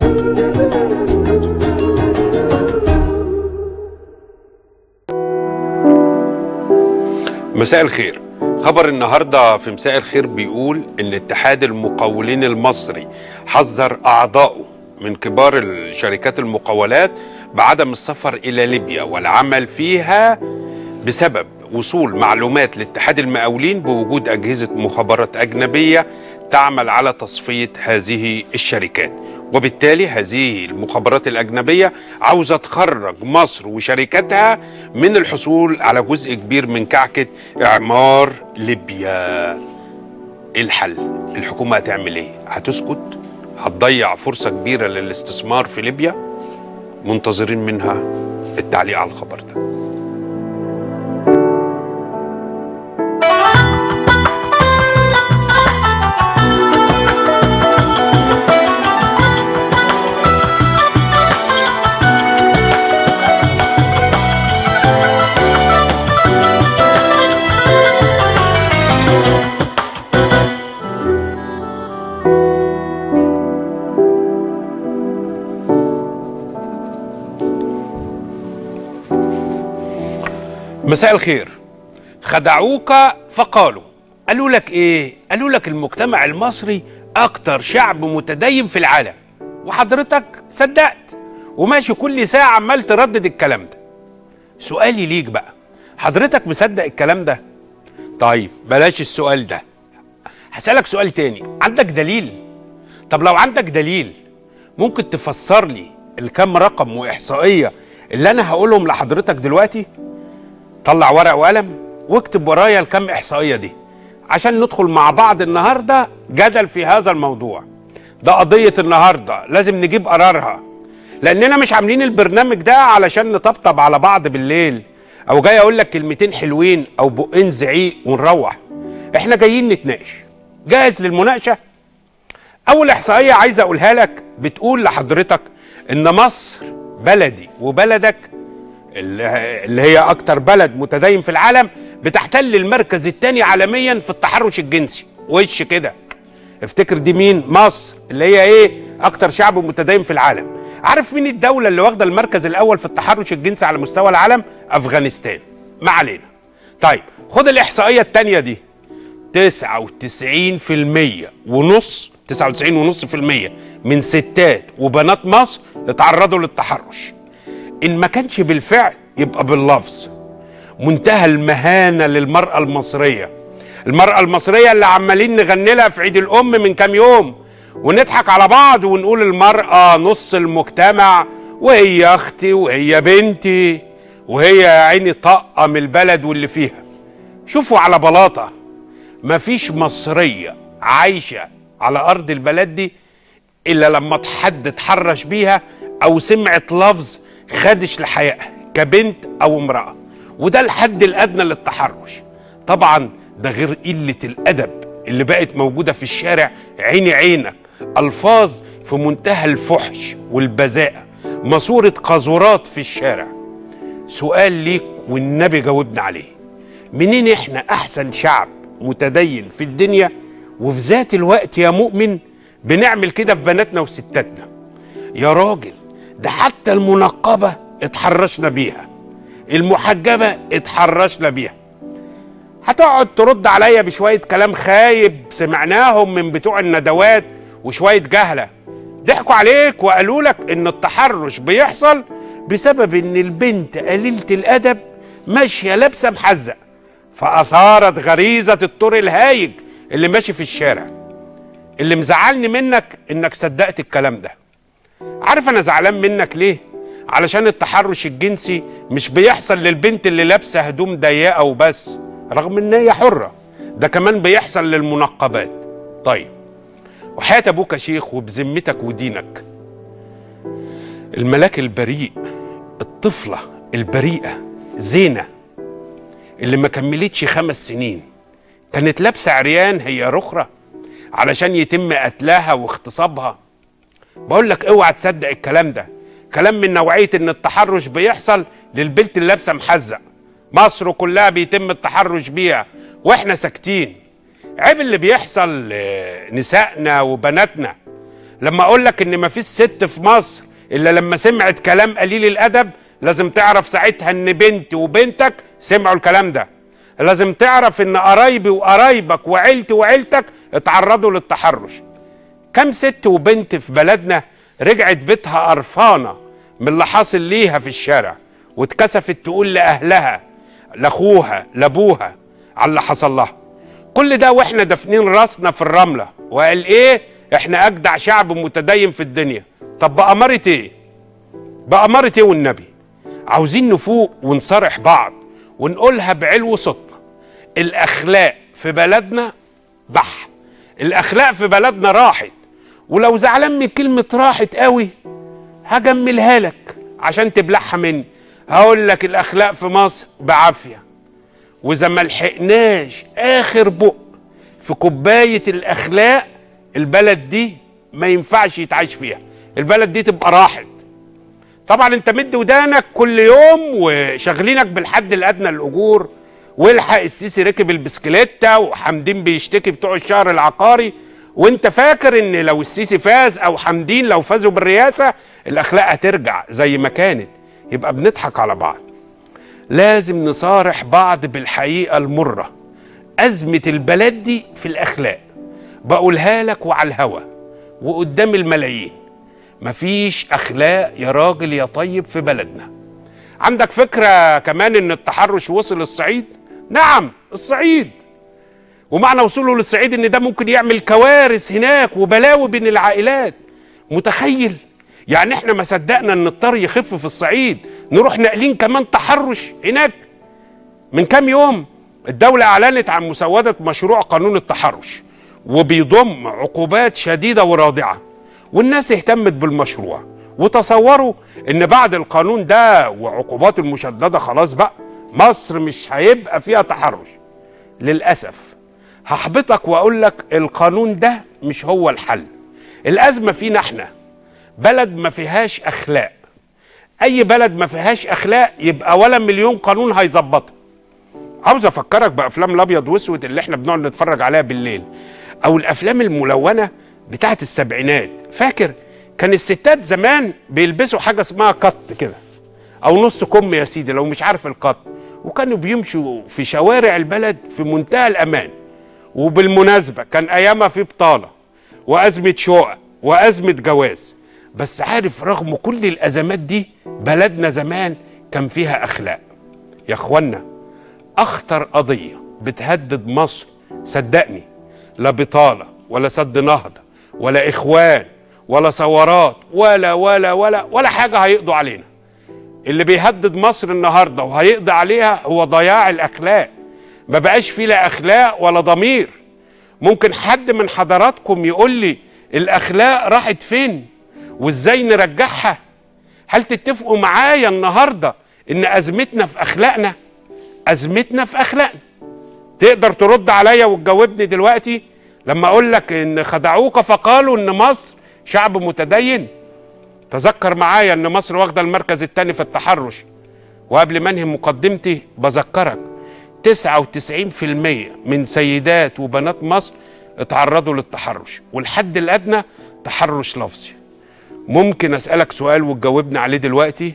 مساء الخير خبر النهارده في مساء الخير بيقول ان اتحاد المقاولين المصري حذر اعضائه من كبار الشركات المقاولات بعدم السفر الى ليبيا والعمل فيها بسبب وصول معلومات لاتحاد المقاولين بوجود اجهزه مخابرات اجنبيه تعمل على تصفيه هذه الشركات وبالتالي هذه المخابرات الأجنبية عاوزة تخرج مصر وشركاتها من الحصول على جزء كبير من كعكة إعمار ليبيا إيه الحل؟ الحكومة هتعمل إيه؟ هتسكت؟ هتضيع فرصة كبيرة للاستثمار في ليبيا؟ منتظرين منها التعليق على الخبر ده مساء الخير خدعوك فقالوا قالوا لك ايه قالوا لك المجتمع المصري اكتر شعب متدين في العالم وحضرتك صدقت وماشي كل ساعة عمال تردد الكلام ده سؤالي ليك بقى حضرتك مصدق الكلام ده طيب بلاش السؤال ده هسألك سؤال تاني عندك دليل طب لو عندك دليل ممكن تفسر لي الكام رقم وإحصائية اللي أنا هقولهم لحضرتك دلوقتي طلع ورق وقلم واكتب ورايا الكم احصائيه دي عشان ندخل مع بعض النهارده جدل في هذا الموضوع ده قضيه النهارده لازم نجيب قرارها لاننا مش عاملين البرنامج ده علشان نطبطب على بعض بالليل او جاي اقول لك كلمتين حلوين او بقين زعيق ونروح احنا جايين نتناقش جاهز للمناقشه اول احصائيه عايز اقولها لك بتقول لحضرتك ان مصر بلدي وبلدك اللي هي اكتر بلد متدين في العالم بتحتل المركز الثاني عالميا في التحرش الجنسي وش كده افتكر دي مين مصر اللي هي ايه اكتر شعب متدين في العالم عارف مين الدولة اللي واخدة المركز الاول في التحرش الجنسي على مستوى العالم افغانستان ما علينا طيب خد الاحصائية الثانية دي 99% ونص 99 ونص في المية من ستات وبنات مصر اتعرضوا للتحرش ان ما كانش بالفعل يبقى باللفظ منتهى المهانه للمراه المصريه المراه المصريه اللي عمالين نغني لها في عيد الام من كام يوم ونضحك على بعض ونقول المراه نص المجتمع وهي اختي وهي بنتي وهي يا عيني طاقه من البلد واللي فيها شوفوا على بلاطه مفيش مصريه عايشه على ارض البلد دي الا لما حد اتحرش بيها او سمعت لفظ خدش لحيائها كبنت او امراه وده الحد الادنى للتحرش طبعا ده غير قله الادب اللي بقت موجوده في الشارع عيني عينك الفاظ في منتهى الفحش والبذاءه ماسوره قاذورات في الشارع سؤال ليك والنبي جاوبنا عليه منين احنا احسن شعب متدين في الدنيا وفي ذات الوقت يا مؤمن بنعمل كده في بناتنا وستاتنا يا راجل ده حتى المنقبة اتحرشنا بيها المحجبة اتحرشنا بيها هتقعد ترد عليا بشوية كلام خايب سمعناهم من بتوع الندوات وشوية جهلة ضحكوا عليك وقالوا لك ان التحرش بيحصل بسبب ان البنت قليلة الادب ماشية لابسة محزق فاثارت غريزة الطور الهايج اللي ماشي في الشارع اللي مزعلني منك انك صدقت الكلام ده عارف انا زعلان منك ليه علشان التحرش الجنسي مش بيحصل للبنت اللي لابسه هدوم ضيقه وبس رغم ان هي حره ده كمان بيحصل للمنقبات طيب وحياه ابوك يا شيخ وبذمتك ودينك الملاك البريء الطفله البريئه زينه اللي ما كملتش خمس سنين كانت لابسه عريان هي رخره علشان يتم قتلها واغتصابها بقول لك اوعى تصدق الكلام ده كلام من نوعيه ان التحرش بيحصل للبنت اللي لابسه محزق مصر كلها بيتم التحرش بيها واحنا ساكتين عيب اللي بيحصل لنسائنا وبناتنا لما اقول لك ان مفيش ست في مصر الا لما سمعت كلام قليل الادب لازم تعرف ساعتها ان بنتي وبنتك سمعوا الكلام ده لازم تعرف ان قرايبي وقرايبك وعيلتي وعيلتك اتعرضوا للتحرش كم ست وبنت في بلدنا رجعت بيتها قرفانه من اللي حاصل ليها في الشارع واتكسفت تقول لاهلها لاخوها لابوها على اللي حصل لها كل ده واحنا دافنين راسنا في الرمله وقال ايه احنا اجدع شعب متدين في الدنيا طب بأمارة ايه بأمارة ايه والنبي عاوزين نفوق ونصارح بعض ونقولها بعلو صوتنا الاخلاق في بلدنا بح الاخلاق في بلدنا راحت ولو زعلان من كلمه راحت قوي هجملها لك عشان تبلعها مني هقول لك الاخلاق في مصر بعافيه واذا ما لحقناش اخر بق في كوبايه الاخلاق البلد دي ما ينفعش يتعاش فيها البلد دي تبقى راحت طبعا انت مد ودانك كل يوم وشغلينك بالحد الادنى للاجور والحق السيسي ركب البسكليته وحمدين بيشتكي بتوع الشهر العقاري وانت فاكر ان لو السيسي فاز او حمدين لو فازوا بالرئاسه الاخلاق هترجع زي ما كانت يبقى بنضحك على بعض لازم نصارح بعض بالحقيقه المره ازمه البلد دي في الاخلاق بقولها لك وعلى الهوا وقدام الملايين مفيش اخلاق يا راجل يا طيب في بلدنا عندك فكره كمان ان التحرش وصل الصعيد نعم الصعيد ومعنى وصوله للصعيد ان ده ممكن يعمل كوارث هناك وبلاوي بين العائلات متخيل يعني احنا ما صدقنا ان الطر يخف في الصعيد نروح ناقلين كمان تحرش هناك من كام يوم الدولة أعلنت عن مسودة مشروع قانون التحرش وبيضم عقوبات شديدة ورادعة والناس اهتمت بالمشروع وتصوروا ان بعد القانون ده وعقوبات المشددة خلاص بقى مصر مش هيبقى فيها تحرش للأسف هحبطك واقول لك القانون ده مش هو الحل الازمه فينا احنا بلد ما فيهاش اخلاق اي بلد ما فيهاش اخلاق يبقى ولا مليون قانون هيظبطها عاوز افكرك بافلام الابيض واسود اللي احنا بنقعد نتفرج عليها بالليل او الافلام الملونه بتاعت السبعينات فاكر كان الستات زمان بيلبسوا حاجه اسمها قط كده او نص كم يا سيدي لو مش عارف القط وكانوا بيمشوا في شوارع البلد في منتهى الامان وبالمناسبة كان أيامها في بطالة وأزمة شقق وأزمة جواز بس عارف رغم كل الأزمات دي بلدنا زمان كان فيها أخلاق يا أخوانا أخطر قضية بتهدد مصر صدقني لا بطالة ولا سد نهضة ولا إخوان ولا ثورات ولا ولا ولا ولا حاجة هيقضوا علينا اللي بيهدد مصر النهاردة وهيقضي عليها هو ضياع الأخلاق ما بقاش فيه لا اخلاق ولا ضمير ممكن حد من حضراتكم يقول لي الاخلاق راحت فين وازاي نرجعها هل تتفقوا معايا النهارده ان ازمتنا في اخلاقنا ازمتنا في اخلاقنا تقدر ترد عليا وتجاوبني دلوقتي لما اقول لك ان خدعوك فقالوا ان مصر شعب متدين تذكر معايا ان مصر واخده المركز الثاني في التحرش وقبل ما انهي مقدمتي بذكرك 99% من سيدات وبنات مصر اتعرضوا للتحرش والحد الادنى تحرش لفظي ممكن اسالك سؤال وتجاوبني عليه دلوقتي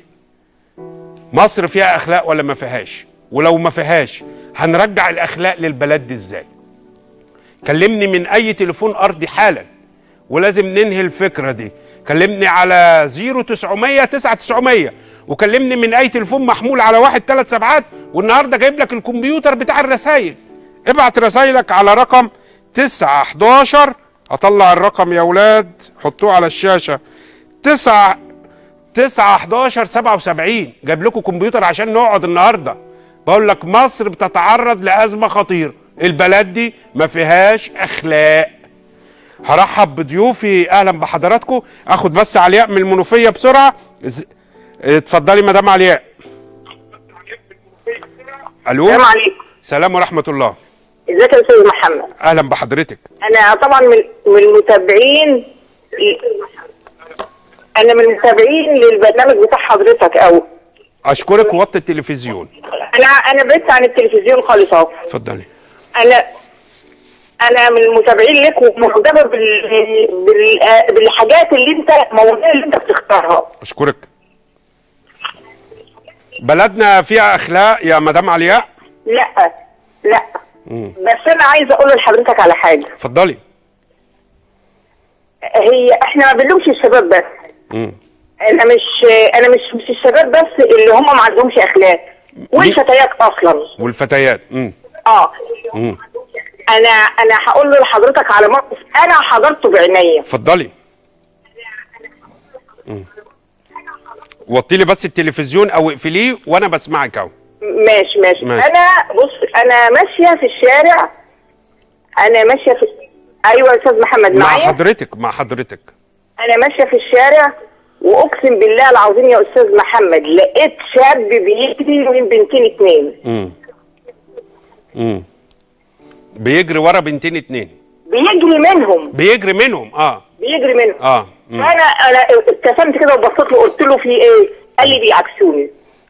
مصر فيها اخلاق ولا ما فيهاش ولو ما فيهاش هنرجع الاخلاق للبلد دي ازاي كلمني من اي تليفون ارضي حالا ولازم ننهي الفكره دي كلمني على 0900 9900 وكلمني من اي تليفون محمول على واحد ثلاث سبعات والنهارده جايب لك الكمبيوتر بتاع الرسايل ابعت رسايلك على رقم 9 11 اطلع الرقم يا اولاد حطوه على الشاشه 9 9 11 77 جايب لكم كمبيوتر عشان نقعد النهارده بقول لك مصر بتتعرض لازمه خطيره البلد دي ما فيهاش اخلاق هرحب بضيوفي اهلا بحضراتكم اخد بس علياء من المنوفيه بسرعه اتفضلي مدام علياء الو السلام عليكم سلام ورحمه الله ازيك يا استاذ محمد اهلا بحضرتك انا طبعا من من المتابعين انا من المتابعين للبرنامج بتاع حضرتك قوي اشكرك وطي التلفزيون انا انا بعدت عن التلفزيون خالص اهو اتفضلي انا انا من المتابعين لك ومهتمه بال... بال... آه، بالحاجات اللي انت المواضيع اللي انت بتختارها اشكرك بلدنا فيها اخلاق يا مدام علياء لا لا بس انا عايزه اقول لحضرتك على حاجه اتفضلي هي احنا ما بنلومش الشباب بس مم. انا مش انا مش مش الشباب بس اللي هم ما عندهمش اخلاق والفتيات اصلا والفتيات مم. اه مم. انا انا هقول لحضرتك على موقف انا حضرته بعينيا اتفضلي مم. وطي لي بس التلفزيون او اقفليه وانا بسمعك اهو ماشي ماشي ماشي. انا بص انا ماشيه في الشارع انا ماشيه في ايوه يا استاذ محمد مع معايا حضرتك مع حضرتك انا ماشيه في الشارع واقسم بالله العظيم يا استاذ محمد لقيت شاب بيجري من بنتين اتنين مم. مم. بيجري ورا بنتين اتنين بيجري منهم بيجري منهم اه بيجري منهم اه مم. فانا انا ابتسمت كده وبصيت له قلت له في ايه؟ قال لي بيعكسوني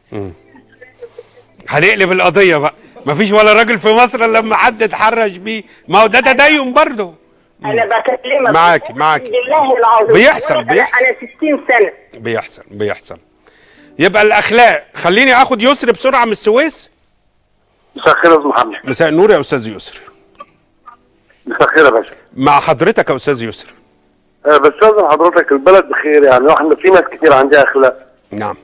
هنقلب القضيه بقى مفيش ولا راجل في مصر إلا لما حد اتحرش بيه ما هو ده تدين برضه انا بكلمك معاكي- أقسم معاكي. بالله العظيم بيحصل- أنا- بيحصل. انا 60 سنه بيحصل بيحصل يبقى الاخلاق خليني اخد يسر بسرعه من السويس مساء الخير يا استاذ محمد مساء النور يا استاذ يسر مساء الخير يا باشا مع حضرتك يا استاذ يسر آه، بستاذن حضرتك البلد بخير يعني احنا في ناس كتير عندها اخلاق نعم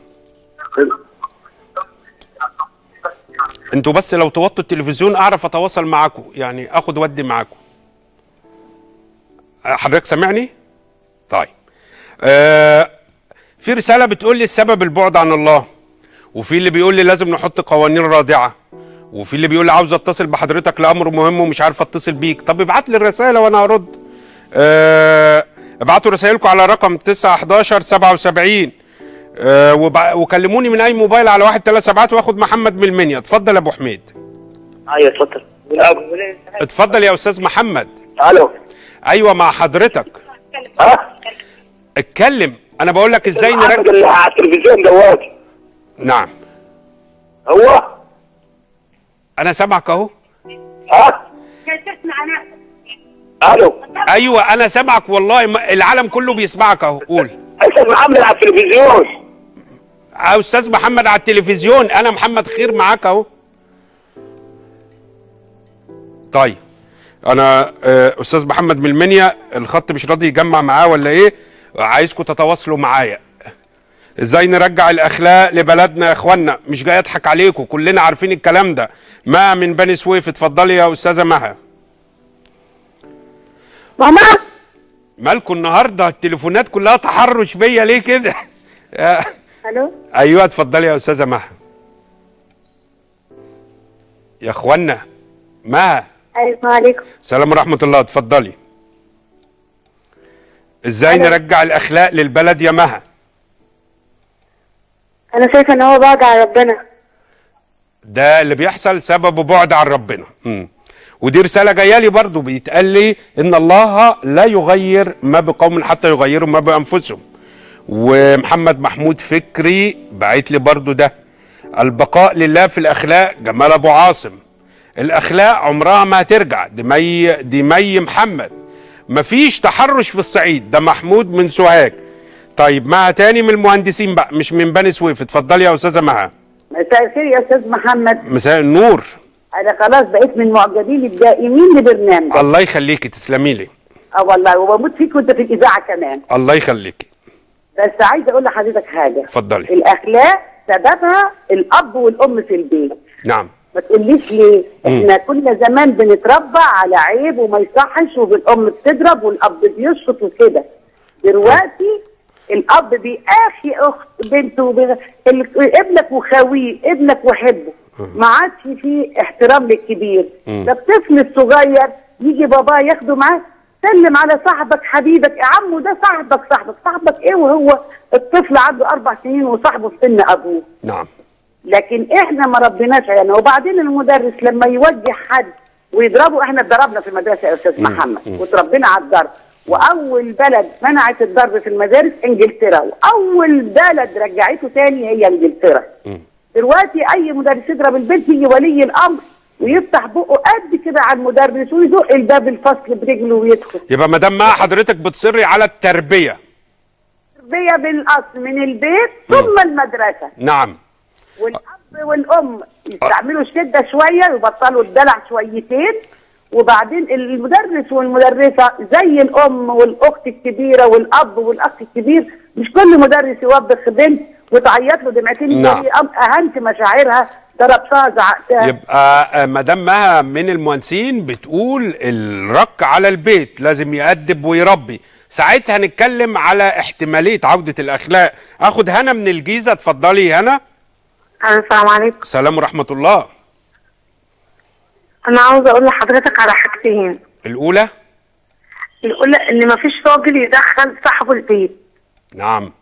انتوا بس لو توطوا التلفزيون اعرف اتواصل معاكم يعني اخد ودي معاكم حضرتك سامعني طيب آه في رساله بتقول لي السبب البعد عن الله وفي اللي بيقول لي لازم نحط قوانين رادعه وفي اللي بيقول لي عاوز اتصل بحضرتك لامر مهم ومش عارف اتصل بيك طب ابعت لي الرساله وانا هرد آه ابعتوا رسائلكم على رقم 911 77 آه وبع- وكلموني من اي موبايل على واحد ثلاثة سبعات واخد محمد من المنيا اتفضل يا ابو حميد ايوه اتفضل اتفضل يا استاذ محمد الو ايوه مع حضرتك ها اتكلم انا بقول لك ازاي محمد نرجع اللي على التلفزيون دلوقتي نعم هو انا سامعك اهو ها الو ايوه انا سامعك والله ما- العالم كله بيسمعك اهو قول استاذ محمد على التلفزيون يا استاذ محمد على التلفزيون انا محمد خير معاك اهو طيب انا آه، استاذ محمد من المنيا الخط مش راضي يجمع معاه ولا ايه عايزكم تتواصلوا معايا ازاي نرجع الاخلاق لبلدنا يا اخوانا مش جاي اضحك عليكم كلنا عارفين الكلام ده ما من بني سويف اتفضلي يا استاذه مها ماما مالكم النهارده التليفونات كلها تحرش بيا ليه كده آه، الو ايوه اتفضلي يا استاذه مها يا اخوانا مها السلام عليكم السلام ورحمه الله اتفضلي ازاي أنا- نرجع الاخلاق للبلد يا مها انا شايفه ان هو بعد عن ربنا ده اللي بيحصل سببه بعد عن ربنا مم. ودي رسالة جاية لي برضو بيتقال لي إن الله لا يغير ما بقوم حتى يغيروا ما بأنفسهم ومحمد محمود فكري بعت لي برضو ده البقاء لله في الأخلاق جمال أبو عاصم الأخلاق عمرها ما هترجع دي مي دي مي محمد مفيش تحرش في الصعيد ده محمود من سوهاج طيب مها تاني من المهندسين بقى مش من بني سويف اتفضلي يا أستاذة مها مساء الخير يا استاذ محمد مساء النور انا خلاص بقيت من معجبين الدائمين لبرنامجك الله يخليكي تسلمي لي اه والله وبموت فيك وانت في الاذاعه كمان الله يخليكي بس عايزه اقول لحضرتك حاجه اتفضلي الاخلاق سببها الاب والام في البيت نعم ما تقوليش ليه احنا كنا زمان بنتربى على عيب وما يصحش والام بتضرب والاب بيشفط وكده دلوقتي الاب بيأخي اخت بنته وب... ال- ابنك وخاويه ابنك وحبه ما عادش فيه احترام للكبير ده الطفل الصغير يجي باباه ياخده معاه سلم على صاحبك حبيبك يا عمو ده صاحبك صاحبك صاحبك ايه وهو الطفل عنده اربع سنين وصاحبه في سن ابوه نعم لكن احنا ما ربيناش عيالنا وبعدين المدرس لما يوجه حد ويضربه احنا اتضربنا في المدرسه يا استاذ محمد وتربينا على الضرب واول بلد منعت الضرب في المدارس انجلترا واول بلد رجعته تاني هي انجلترا دلوقتي اي مدرس يضرب البنت يجي ولي الامر ويفتح بقه قد كده على المدرس ويدق الباب الفصل برجله ويدخل يبقى ما دام ما حضرتك بتصري على التربيه تربيه بالاصل من البيت ثم المدرسه نعم والاب والام يستعملوا الشده شويه يبطلوا الدلع شويتين وبعدين المدرس والمدرسه زي الام والاخت الكبيره والاب والاخ الكبير مش كل مدرس يوبخ بنت وتعيط له دمعتين نعم. يقول لي أم- اهنت مشاعرها ضربتها زعقتها يبقى آه، مدام مها من المهندسين بتقول الرك على البيت لازم يأدب ويربي ساعتها نتكلم على احتماليه عوده الاخلاق اخد هنا من الجيزه اتفضلي هنا السلام عليكم سلام ورحمه الله انا عاوزه اقول لحضرتك على حاجتين الاولى الاولى ان مفيش راجل يدخل صاحبه البيت نعم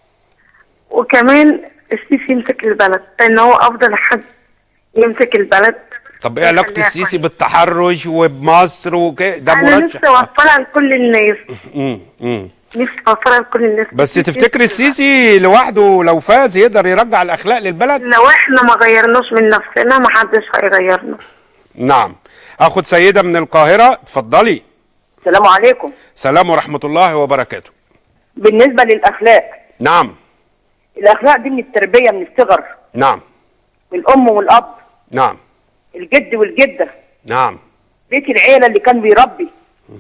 وكمان السيسي يمسك البلد لان هو افضل حد يمسك البلد طب ايه علاقه يخليها السيسي كويس. بالتحرش وبمصر وكده ده انا مرشح نفسي اوفرها لكل الناس مم، مم. نفسي اوفرها لكل الناس بس تفتكر السيسي لوحده لو فاز يقدر يرجع الاخلاق للبلد لو احنا ما غيرناش من نفسنا ما حدش هيغيرنا نعم اخد سيده من القاهره اتفضلي السلام عليكم سلام ورحمه الله وبركاته بالنسبه للاخلاق نعم الاخلاق دي من التربيه من الصغر نعم من الام والاب نعم الجد والجده نعم بيت العيله اللي كان بيربي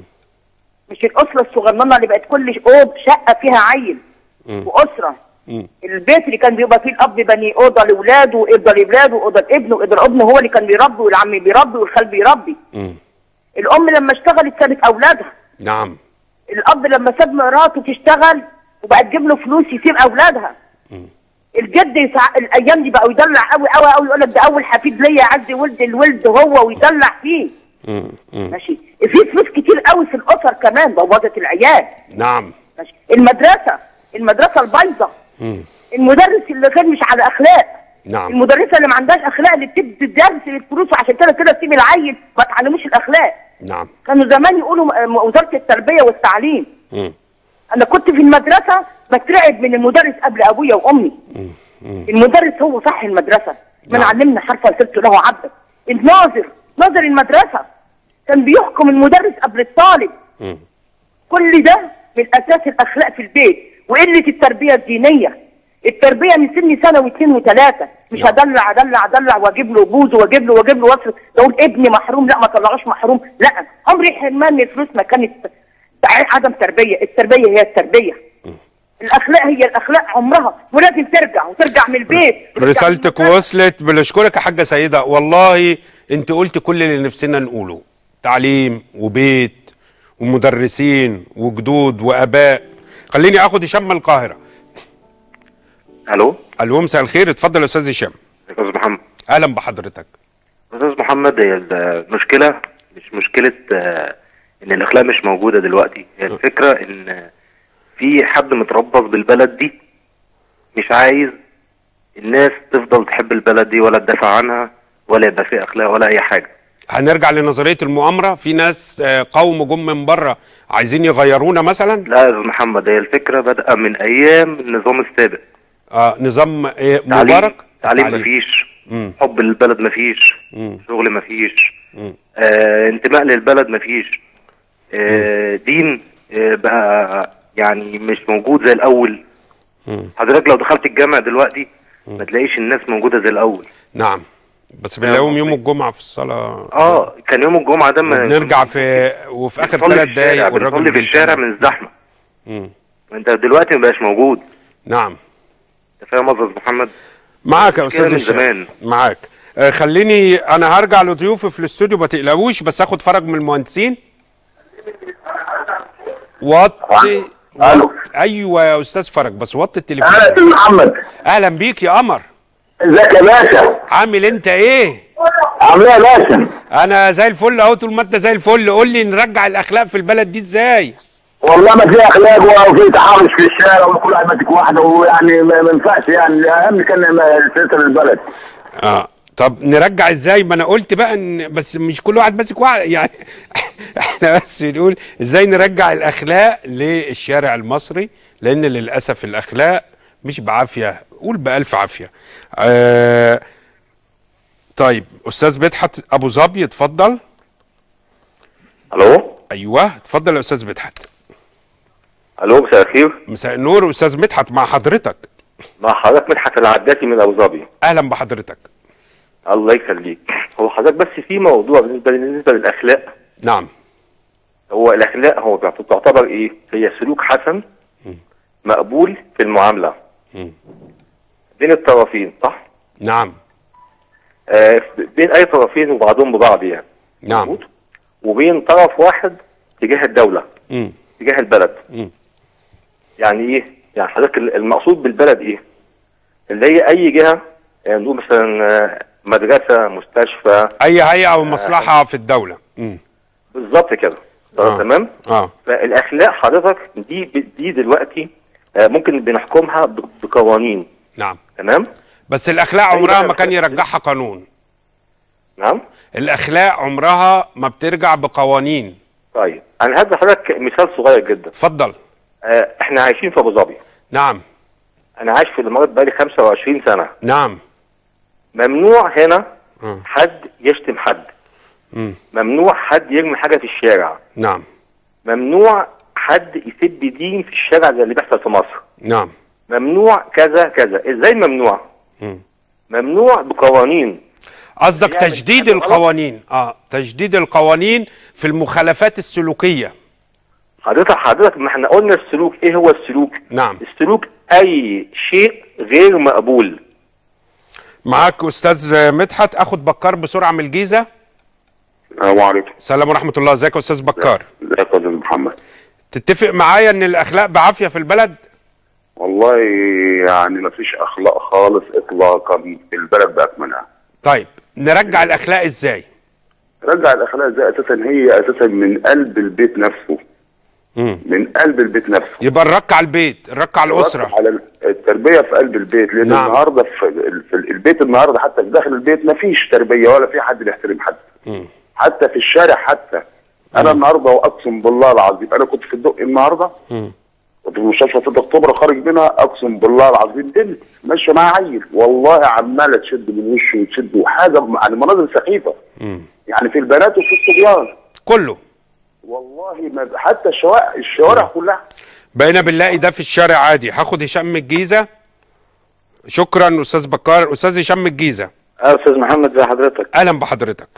مش الاسره الصغننه اللي بقت كل اوض شقه فيها عيل واسره مم. البيت اللي كان بيبقى فيه الاب بني اوضه لاولاده واوضه لاولاده واوضه لابنه واوضه لابنه هو اللي كان بيربي والعم بيربي والخال بيربي مم. الام لما اشتغلت سابت اولادها نعم الاب لما ساب مراته تشتغل وبقى تجيب له فلوس يسيب اولادها الجد يسع... الايام دي بقى يدلع قوي قوي قوي يقول لك ده اول حفيد ليا عندي ولد الولد هو ويدلع فيه مم. مم. ماشي في فلوس كتير قوي في الاسر كمان بوظت العيال نعم ماشي المدرسه المدرسه البايظه مم. المدرس اللي كان مش على اخلاق نعم. المدرسه اللي ما عندهاش اخلاق اللي بتدي درس للفلوس وعشان كده كده تسيب العيل ما تعلموش الاخلاق نعم كانوا زمان يقولوا م- م- وزاره التربيه والتعليم مم. انا كنت في المدرسه بترعب من المدرس قبل ابويا وامي المدرس هو صح المدرسه من نعم. علمنا حرفا صرت له عبدا الناظر ناظر المدرسه كان بيحكم المدرس قبل الطالب مم. كل ده من اساس الاخلاق في البيت وقله التربيه الدينيه التربيه من سن سنه واثنين وثلاثه مش نعم. ادلع ادلع ادلع واجيب له بوز واجيب له واجيب له وصف اقول ابني محروم لا ما طلعوش محروم لا عمري حرمان من الفلوس ما كانت عدم تربيه التربيه هي التربيه الاخلاق هي الاخلاق عمرها ولازم ترجع وترجع من البيت رسالتك وصلت بنشكرك يا حاجه سيده والله انت قلت كل اللي نفسنا نقوله تعليم وبيت ومدرسين وجدود واباء خليني اخد هشام من القاهره الو الو مساء الخير اتفضل يا استاذ هشام استاذ محمد اهلا بحضرتك استاذ محمد هي المشكله مش مشكله آه، ان الاخلاق مش موجوده دلوقتي هي الفكره ان في حد متربص بالبلد دي مش عايز الناس تفضل تحب البلد دي ولا تدافع عنها ولا يبقى في اخلاق ولا اي حاجه هنرجع لنظريه المؤامره في ناس آه، قوم جم من بره عايزين يغيرونا مثلا لا يا استاذ محمد هي الفكره بادئه من ايام النظام السابق آه نظام آه تعليم مبارك تعليم التعليم. مفيش مم. حب للبلد مفيش مم. شغل مفيش مم. آه انتماء للبلد مفيش آه دين آه بقى يعني مش موجود زي الاول مم. حضرتك لو دخلت الجامع دلوقتي ما تلاقيش الناس موجوده زي الاول نعم بس بنلاقيهم يوم الجمعه في الصلاه اه كان يوم الجمعه ده ما نرجع في وفي اخر بنصلي ثلاث في الشارع، دقايق والراجل بنصلي في الشارع بيتكلم. من الزحمه مم. انت دلوقتي ما بقاش موجود نعم انت فاهم قصدي يا أستاذ محمد معاك يا مشكلة استاذ من هشام زمان. معاك آه خليني انا هرجع لضيوفي في الاستوديو ما تقلقوش بس اخد فرج من المهندسين وطي الو ايوه يا استاذ فرج بس وطي التليفون انا استاذ محمد اهلا بيك يا قمر ازيك يا باشا عامل انت ايه عامل ايه يا باشا انا زي الفل اهو طول ما انت زي الفل قول لي نرجع الاخلاق في البلد دي ازاي والله ما في اخلاق وفي تحرش في الشارع وكل واحد ماسك واحده ويعني ما ما ينفعش يعني اهم كان سياسه البلد اه طب نرجع ازاي ما انا قلت بقى ان بس مش كل واحد ماسك واحد يعني احنا بس بنقول ازاي نرجع الاخلاق للشارع المصري لان للاسف الاخلاق مش بعافيه قول بالف عافيه آه طيب استاذ مدحت ابو ظبي اتفضل الو ايوه اتفضل يا استاذ مدحت الو مساء الخير مساء النور استاذ مدحت مع حضرتك مع حضرتك مدحت العداتي من ابو ظبي اهلا بحضرتك الله يخليك هو حضرتك بس في موضوع بالنسبه بالنسبه للاخلاق نعم هو الاخلاق هو بيعت- تعتبر ايه هي سلوك حسن مقبول في المعامله بين الطرفين صح نعم آه بين اي طرفين وبعضهم ببعض يعني نعم مظبوط؟ وبين طرف واحد تجاه الدوله مم. تجاه البلد مم. يعني ايه يعني حضرتك المقصود بالبلد ايه اللي هي اي جهه يعني نقول مثلا آه، مدرسه مستشفى اي هيئه او مصلحه في الدوله مم. بالظبط كده آه. تمام اه فالاخلاق حضرتك دي دي دلوقتي آه، ممكن بنحكمها ب- بقوانين نعم تمام بس الاخلاق عمرها ما كان يرجعها قانون نعم الاخلاق عمرها ما بترجع بقوانين طيب انا هدي لحضرتك مثال صغير جدا اتفضل آه، احنا عايشين في ابو ظبي نعم انا عايش في الامارات بقالي 25 سنه نعم ممنوع هنا مم. حد يشتم حد مم. ممنوع حد يرمي حاجه في الشارع نعم ممنوع حد يسب دين في الشارع زي اللي بيحصل في مصر نعم ممنوع كذا كذا ازاي ممنوع مم. ممنوع بقوانين قصدك يعني تجديد حاجة غلط؟ القوانين اه تجديد القوانين في المخالفات السلوكيه حضرتك حضرتك ما احنا قلنا السلوك ايه هو السلوك نعم السلوك اي شيء غير مقبول معاك استاذ مدحت اخد بكار بسرعه من الجيزه السلام عليكم السلام ورحمه الله ازيك يا استاذ بكار ازيك يا استاذ محمد تتفق معايا ان الاخلاق بعافيه في البلد والله يعني ما فيش اخلاق خالص اطلاقا في البلد باكملها طيب نرجع الاخلاق ازاي رجع الاخلاق دي اساسا هي اساسا من قلب البيت نفسه مم. من قلب البيت نفسه يبقى نرك على البيت نرك على الاسره على التربيه في قلب البيت لان نعم. النهارده في, في البيت النهارده حتى في داخل البيت ما فيش تربيه ولا في حد بيحترم حد مم. حتى في الشارع حتى انا النهارده واقسم بالله العظيم انا كنت في الدق النهارده مم. كنت في مستشفى 6 اكتوبر خارج منها اقسم بالله العظيم بنت ماشيه معاها عيل والله عماله تشد من وشه وتشد وحاجه يعني مناظر سخيفه مم. يعني في البنات وفي الصبيان كله والله ما حتى الشوارع الشوارع كلها بقينا بنلاقي ده في الشارع عادي هاخد هشام من الجيزه شكرا استاذ بكار استاذ هشام من الجيزه اه استاذ محمد زي حضرتك اهلا بحضرتك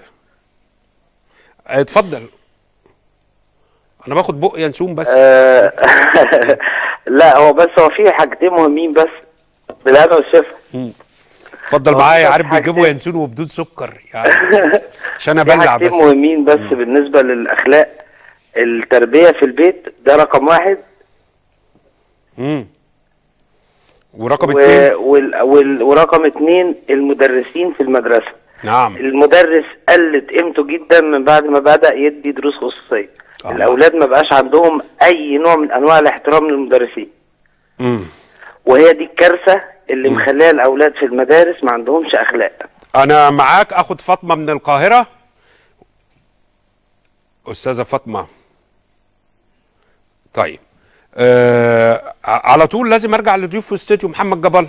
اتفضل انا باخد بق ينسون بس آه لا هو بس هو في حاجتين مهمين بس بالهنا والشفا اتفضل هو معايا في عارف حاجتين- بيجيبوا ينسون وبدون سكر يعني عشان في ابلع حاجتين بس مهمين بس بالنسبه للاخلاق التربيه في البيت ده رقم واحد مم. ورقم و... اتنين وال... وال... ورقم اتنين المدرسين في المدرسه نعم المدرس قلت قيمته جدا من بعد ما بدا يدي دروس خصوصيه آه. الاولاد ما بقاش عندهم اي نوع من انواع الاحترام للمدرسين مم. وهي دي الكارثه اللي مخليه الاولاد في المدارس ما عندهمش اخلاق انا معاك اخد فاطمه من القاهره استاذه فاطمه طيب آه على طول لازم ارجع لضيوف في الاستوديو محمد جبل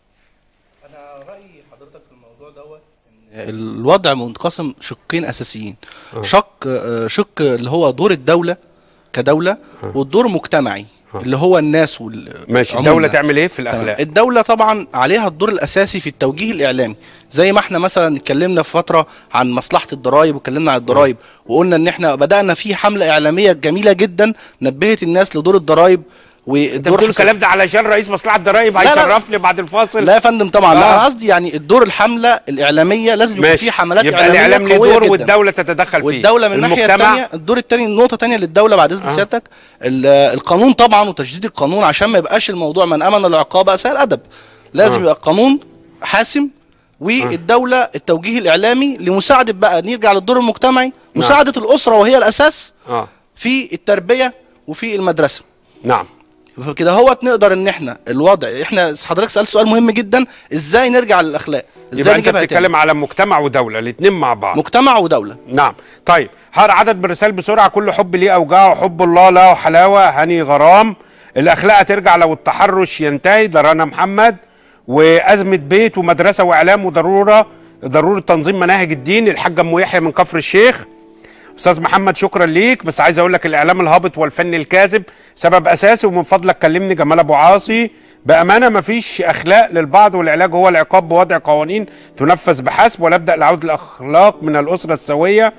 الوضع منقسم شقين اساسيين شق آه، شق اللي هو دور الدوله كدوله والدور مجتمعي اللي هو الناس وال ماشي عموماً. الدوله تعمل ايه في تمام. الاخلاق الدولة طبعا عليها الدور الأساسي في التوجيه الإعلامي زي ما احنا مثلا اتكلمنا في فترة عن مصلحة الضرائب واتكلمنا عن الضرائب وقلنا ان احنا بدأنا في حملة إعلامية جميلة جدا نبهت الناس لدور الضرائب انت والدور بتقول حسن- الكلام ده علشان رئيس مصلحه الضرايب لا، لا. هيشرفني بعد الفاصل لا يا فندم طبعا لا آه. انا قصدي يعني الدور الحملة الإعلامية لازم يبقى ماشي في حملات يبقى إعلامية الاعلام ليه قوية دور جدا. والدوله تتدخل فيه والدولة من الناحية المجتمع الثانية الدور الثاني النقطة الثانية للدولة بعد إذن سيادتك ال- القانون طبعا وتجديد القانون عشان ما يبقاش الموضوع من أمن العقاب أساء الأدب لازم آه. يبقى القانون حاسم والدولة التوجيه الإعلامي لمساعدة بقى نرجع للدور المجتمعي مساعدة الأسرة وهي الأساس اه في التربية وفي المدرسة نعم فكده هوت نقدر ان احنا الوضع احنا حضرتك سألت سؤال مهم جدا ازاي نرجع للأخلاق يبقى ازاي انت نجيبها تاني بتتكلم على مجتمع ودوله الاثنين مع بعض مجتمع ودولة نعم طيب هقرا عدد من الرسائل بسرعه كل حب ليه اوجاعه حب الله له حلاوه هني غرام الاخلاق ترجع لو التحرش ينتهي ده رنا محمد وازمه بيت ومدرسه واعلام وضروره ضروره تنظيم مناهج الدين الحاج ام يحيى من كفر الشيخ استاذ محمد شكرا ليك بس عايز اقول لك الاعلام الهابط والفن الكاذب سبب اساسي ومن فضلك كلمني جمال ابو عاصي بامانه مفيش اخلاق للبعض والعلاج هو العقاب بوضع قوانين تنفذ بحسب ولا ابدا لعود الاخلاق من الاسره السويه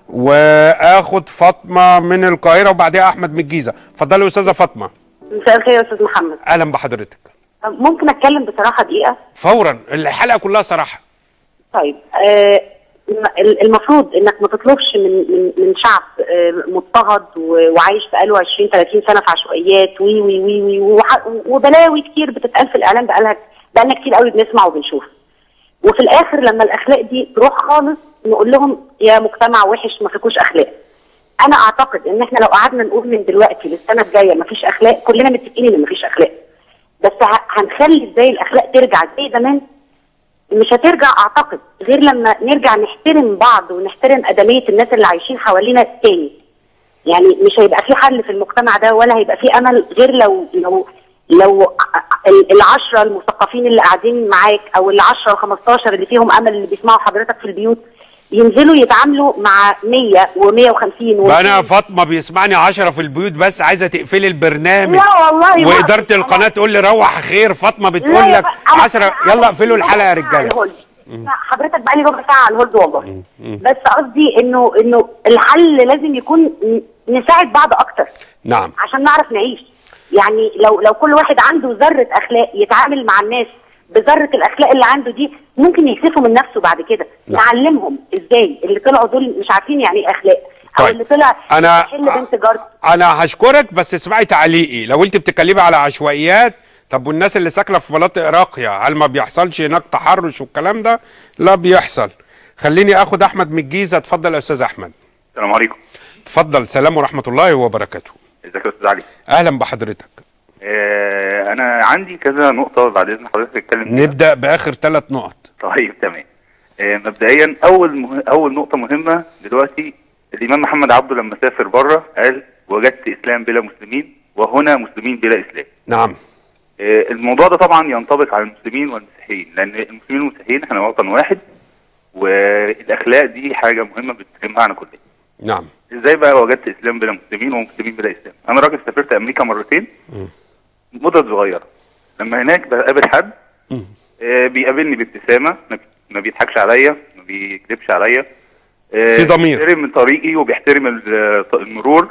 واخد فاطمه من القاهره وبعدها احمد من الجيزه اتفضلي يا استاذه فاطمه مساء الخير يا استاذ محمد اهلا بحضرتك ممكن اتكلم بصراحه دقيقه فورا الحلقه كلها صراحه طيب آه الم- المفروض انك ما تطلبش من من من شعب آه، مضطهد و- وعايش بقاله 20 30 سنه في عشوائيات وي وي وي وي وح- وبلاوي كتير بتتقال في الاعلام بقالها بقالنا كتير قوي بنسمع وبنشوف وفي الاخر لما الاخلاق دي تروح خالص نقول لهم يا مجتمع وحش ما فيكوش اخلاق انا اعتقد ان احنا لو قعدنا نقول من دلوقتي للسنه الجايه ما فيش اخلاق كلنا متفقين ان ما فيش اخلاق بس ه- هنخلي ازاي الاخلاق ترجع زي زمان مش هترجع اعتقد غير لما نرجع نحترم بعض ونحترم ادميه الناس اللي عايشين حوالينا تاني يعني مش هيبقى في حل في المجتمع ده ولا هيبقى في امل غير لو لو لو ع- ال- العشرة المثقفين اللي قاعدين معاك او العشرة الخمستاشر اللي فيهم امل اللي بيسمعوا حضرتك في البيوت ينزلوا يتعاملوا مع 100 و150 بقى انا فاطمه بيسمعني عشرة في البيوت بس عايزه تقفلي البرنامج لا والله ما- واداره القناه تقول لي روح خير فاطمه بتقول لا يا لك بقى، أنا- 10 أنا يلا عايزة اقفلوا الحلقه يا ربع ساعة على رجاله الهولد. لا، حضرتك بقى لي ربع ساعه على الهولد والله بس قصدي انه انه الحل لازم يكون ن- نساعد بعض اكتر نعم عشان نعرف نعيش يعني لو لو كل واحد عنده ذره اخلاق يتعامل مع الناس بذره الاخلاق اللي عنده دي ممكن يكسفوا من نفسه بعد كده نعم. نعلمهم ازاي اللي طلعوا دول مش عارفين يعني ايه اخلاق او طيب. اللي طلع أنا- يحل بنت جارته انا هشكرك بس اسمعي تعليقي لو انت بتتكلمي على عشوائيات طب والناس اللي ساكنه في مناطق راقيه هل ما بيحصلش هناك تحرش والكلام ده لا بيحصل خليني اخد احمد من الجيزه اتفضل يا استاذ احمد السلام عليكم اتفضل سلام ورحمه الله وبركاته ازيك يا استاذ علي اهلا بحضرتك آه انا عندي كذا نقطه بعد اذن حضرتك تتكلم فيها. نبدا باخر ثلاث نقط طيب تمام آه مبدئيا اول مه... اول نقطه مهمه دلوقتي الامام محمد عبده لما سافر بره قال وجدت اسلام بلا مسلمين وهنا مسلمين بلا اسلام نعم آه، الموضوع ده طبعا ينطبق على المسلمين والمسيحيين لان المسلمين والمسيحيين احنا وطن واحد والاخلاق دي حاجه مهمه بتجمعنا كلنا نعم ازاي بقى وجدت اسلام بلا مسلمين ومسلمين بلا اسلام انا راجل سافرت امريكا مرتين مدة صغيره لما هناك بقابل حد آه، بيقابلني بابتسامه ما بي- ما بيضحكش عليا ما بيكذبش عليا آه، في ضمير. بيحترم طريقي وبيحترم ال- المرور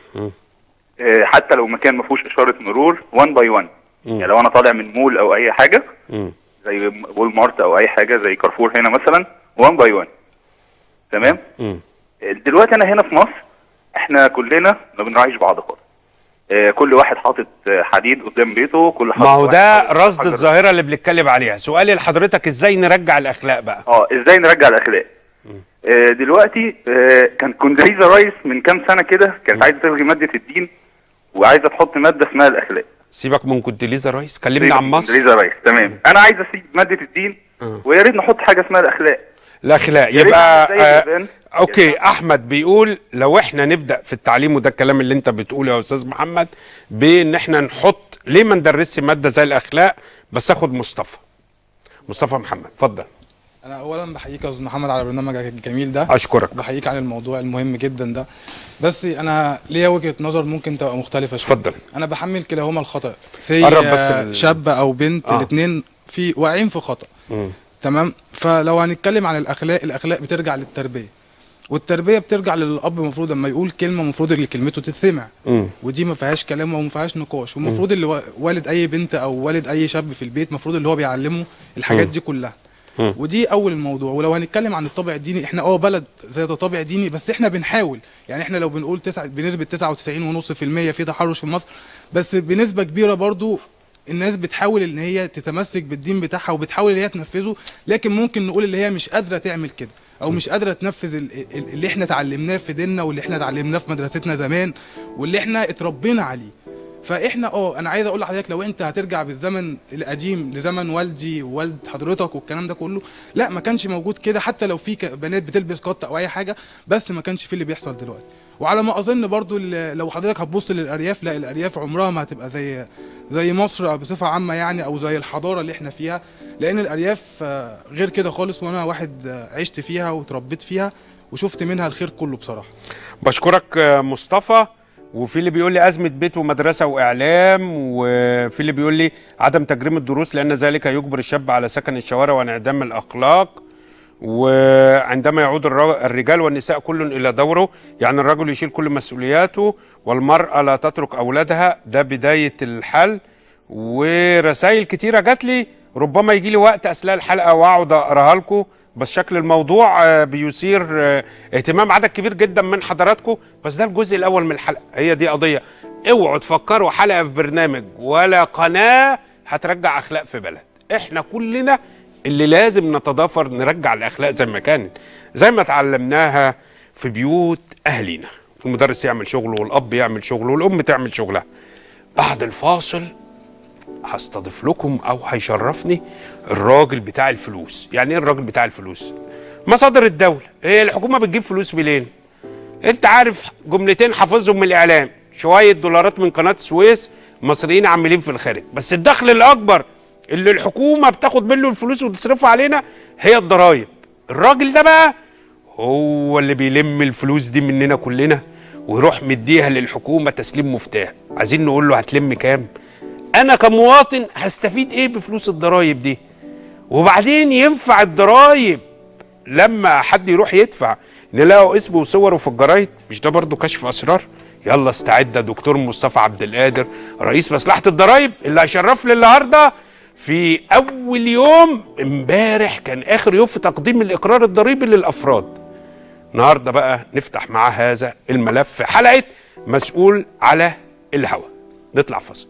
آه، حتى لو مكان ما فيهوش اشاره مرور 1 باي 1 يعني لو انا طالع من مول او اي حاجه مم. زي وول مارت او اي حاجه زي كارفور هنا مثلا 1 باي 1 تمام مم. دلوقتي انا هنا في مصر احنا كلنا ما بنراعيش بعض خالص آه، كل واحد حاطط آه، حديد قدام بيته كل حاطط ما هو واحد ده حاطط رصد حجر. الظاهره اللي بنتكلم عليها سؤالي لحضرتك ازاي نرجع الاخلاق بقى اه ازاي نرجع الاخلاق آه، دلوقتي آه، كان كوندريزا رايس من كام سنه كده كانت عايزه تلغي ماده الدين وعايزه تحط ماده اسمها الاخلاق سيبك من كوندليزا رايس كلمني عن مصر كوندريزا رايس تمام انا عايز اسيب ماده الدين ويا ريت نحط حاجه اسمها الاخلاق الاخلاق يا ريت يبقى زي آه اليابان. اوكي احمد بيقول لو احنا نبدا في التعليم وده الكلام اللي انت بتقوله يا استاذ محمد بان احنا نحط ليه ما ندرسش ماده زي الاخلاق بس اخد مصطفى مصطفى محمد اتفضل انا اولا بحييك يا استاذ محمد على برنامجك الجميل ده اشكرك بحييك على الموضوع المهم جدا ده بس انا ليا وجهه نظر ممكن تبقى مختلفه شويه اتفضل. انا بحمل كلاهما الخطا سي قرب بس آه، ال- شاب او بنت آه. الاثنين في واقعين في خطا تمام فلو هنتكلم عن الاخلاق الاخلاق بترجع للتربيه والتربيه بترجع للاب المفروض لما يقول كلمه المفروض اللي كلمته تتسمع ودي ما فيهاش كلام وما فيهاش نقاش والمفروض اللي و- والد اي بنت او والد اي شاب في البيت المفروض اللي هو بيعلمه الحاجات دي كلها ودي اول الموضوع ولو هنتكلم عن الطابع الديني احنا اه بلد زي ده طابع ديني بس احنا بنحاول يعني احنا لو بنقول تسعة بنسبه 99.5% في تحرش في مصر بس بنسبه كبيره برضو الناس بتحاول ان هي تتمسك بالدين بتاعها وبتحاول ان هي تنفذه لكن ممكن نقول اللي هي مش قادره تعمل كده او مش قادره تنفذ ال- ال- اللي احنا اتعلمناه في ديننا واللي احنا اتعلمناه في مدرستنا زمان واللي احنا اتربينا عليه فاحنا اه انا عايز اقول لحضرتك لو انت هترجع بالزمن القديم لزمن والدي ووالد حضرتك والكلام ده كله لا ما كانش موجود كده حتى لو في ك- بنات بتلبس قط او اي حاجه بس ما كانش في اللي بيحصل دلوقتي وعلى ما اظن برضو ال- لو حضرتك هتبص للارياف لا الارياف عمرها ما هتبقى زي زي مصر بصفه عامه يعني او زي الحضاره اللي احنا فيها لان الارياف آه، غير كده خالص وانا واحد آه، عشت فيها وتربيت فيها وشفت منها الخير كله بصراحه بشكرك آه، مصطفى وفي اللي بيقول لي أزمة بيت ومدرسة وإعلام وفي اللي بيقول لي عدم تجريم الدروس لأن ذلك يجبر الشاب على سكن الشوارع وانعدام الأخلاق وعندما يعود الر- الرجال والنساء كل إلى دوره يعني الرجل يشيل كل مسؤولياته والمرأة لا تترك أولادها ده بداية الحل ورسائل كتيرة جات لي ربما يجي لي وقت أثناء الحلقة وأقعد أقراها لكم بس شكل الموضوع آه، بيثير آه، اهتمام عدد كبير جدا من حضراتكم بس ده الجزء الأول من الحلقة هي دي قضية اوعوا تفكروا حلقة في برنامج ولا قناة هترجع أخلاق في بلد احنا كلنا اللي لازم نتضافر نرجع الأخلاق زي ما كانت زي ما اتعلمناها في بيوت أهلنا المدرس يعمل شغله والأب يعمل شغله والأم تعمل شغلها بعد الفاصل هستضيف لكم او هيشرفني الراجل بتاع الفلوس يعني ايه الراجل بتاع الفلوس مصادر الدولة هي الحكومة بتجيب فلوس منين انت عارف جملتين حافظهم من الاعلام شوية دولارات من قناة السويس مصريين عاملين في الخارج بس الدخل الاكبر اللي الحكومة بتاخد منه الفلوس وتصرفها علينا هي الضرايب الراجل ده بقى هو اللي بيلم الفلوس دي مننا كلنا ويروح مديها للحكومة تسليم مفتاح عايزين نقول له هتلم كام انا كمواطن هستفيد ايه بفلوس الضرايب دي وبعدين ينفع الضرايب لما حد يروح يدفع نلاقوا اسمه وصوره في الجرايد مش ده برضه كشف اسرار يلا استعد يا دكتور مصطفى عبد القادر رئيس مصلحه الضرايب اللي هيشرفني النهارده في اول يوم امبارح كان اخر يوم في تقديم الاقرار الضريبي للافراد النهارده بقى نفتح مع هذا الملف في حلقه مسؤول على الهوى نطلع فاصل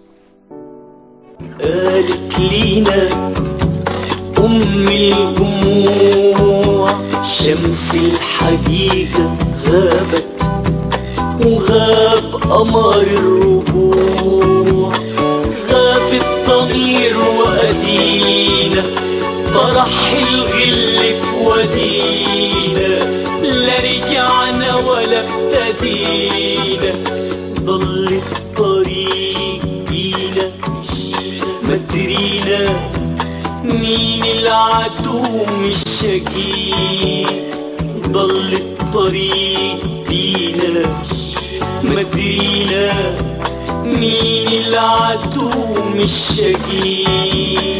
قالت لينا أم الجموع شمس الحديقة غابت وغاب قمر الربوع غاب الضمير وأدينا طرح الغل في ودينا لا رجعنا ولا ابتدينا ضل الطريق بينا مشينا مدرينا مين العدو مش شقيق ضل الطريق بينا مشينا مدرينا مين العدو مش شقيق